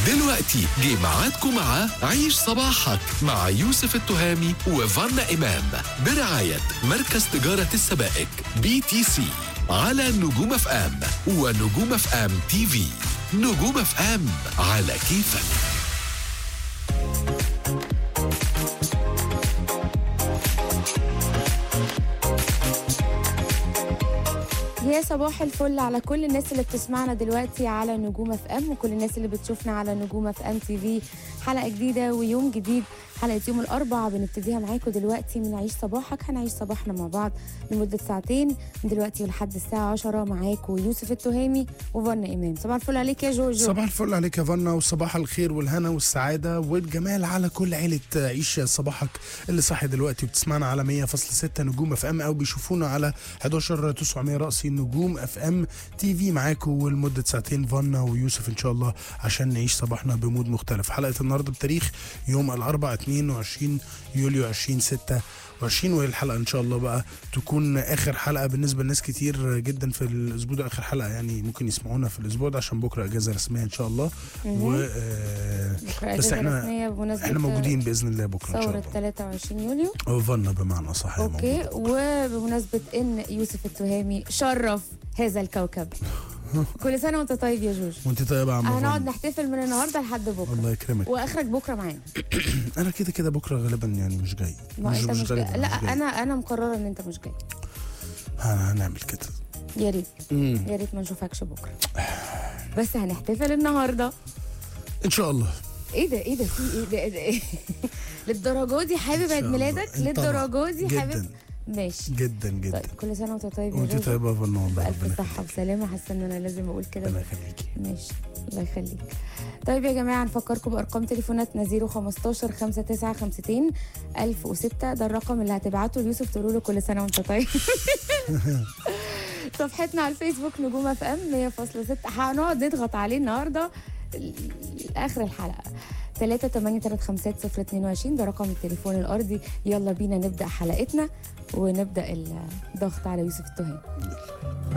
دلوقتي جه ميعادكم مع عيش صباحك مع يوسف التهامي وفانا إمام برعاية مركز تجارة السبائك بي تي سي على نجوم اف ام ونجوم اف ام تي في نجوم اف ام على كيفك يا صباح الفل على كل الناس اللي بتسمعنا دلوقتي على نجوم اف ام وكل الناس اللي بتشوفنا على نجوم اف ام تي في حلقه جديده ويوم جديد حلقه يوم الاربعاء بنبتديها معاكم دلوقتي من عيش صباحك هنعيش صباحنا مع بعض لمده ساعتين من دلوقتي لحد الساعه 10 معاكم يوسف التهامي وفنا امام صباح الفل عليك يا جوجو صباح الفل عليك يا فنا وصباح الخير والهنا والسعادة والجمال على كل عيلة عيش صباحك اللي صاحي دلوقتي وبتسمعنا على 100.6 نجوم اف ام او بيشوفونا على 11 900 رأسي نجوم اف ام تي في معاكم ولمدة ساعتين فنا ويوسف ان شاء الله عشان نعيش صباحنا بمود مختلف حلقة النهاردة بتاريخ يوم الأربعاء 22 يوليو 2026 وهي الحلقة ان شاء الله بقى تكون اخر حلقة بالنسبة لناس كتير جدا في الاسبوع ده اخر حلقة يعني ممكن يسمعونا في الاسبوع ده عشان بكرة اجازة رسمية ان شاء الله و آه، بكرة بس أجازة احنا رسمية بمناسبة احنا موجودين باذن الله بكره ان شاء ثورة الله 23 يوليو وفنا بمعنى صح اوكي وبمناسبة ان يوسف التهامي شرف هذا الكوكب كل سنة وانت طيب يا جوج وانت طيبه يا عم هنقعد فنا. نحتفل من النهارده لحد بكره الله يكرمك واخرك بكره معانا انا كده كده بكره غالبا يعني مش جاي ما انت مش جاي. غالبا لا مش جاي. انا انا مقرره ان انت مش جاي ها- هنعمل كده يا ريت مم. يا ريت ما نشوفكش بكره بس هنحتفل النهارده ان شاء الله ايه ده ايه ده في ايه ده, إيه ده إيه؟ للدرجه دي حابب إن شاء عيد الله. ميلادك طبعاً. للدرجه دي حابب جدا ماشي جدا جدا طيب كل سنه وانت طيب يا وانت جوجو طيبه يا فنا والله بألف ربنا صحة وسلامة حاسة إن أنا لازم أقول كده ربنا يخليكي ماشي الله يخليك طيب يا جماعة نفكركم بأرقام تليفوناتنا 015 5952 1006 ده الرقم اللي هتبعته ليوسف تقولوا له كل سنة وأنت طيب صفحتنا على الفيسبوك نجوم اف ام 100.6 هنقعد نضغط عليه النهارده ل- لاخر الحلقه 3 8 3 5 0 22 ده رقم التليفون الارضي يلا بينا نبدا حلقتنا ونبدا الضغط على يوسف التهامي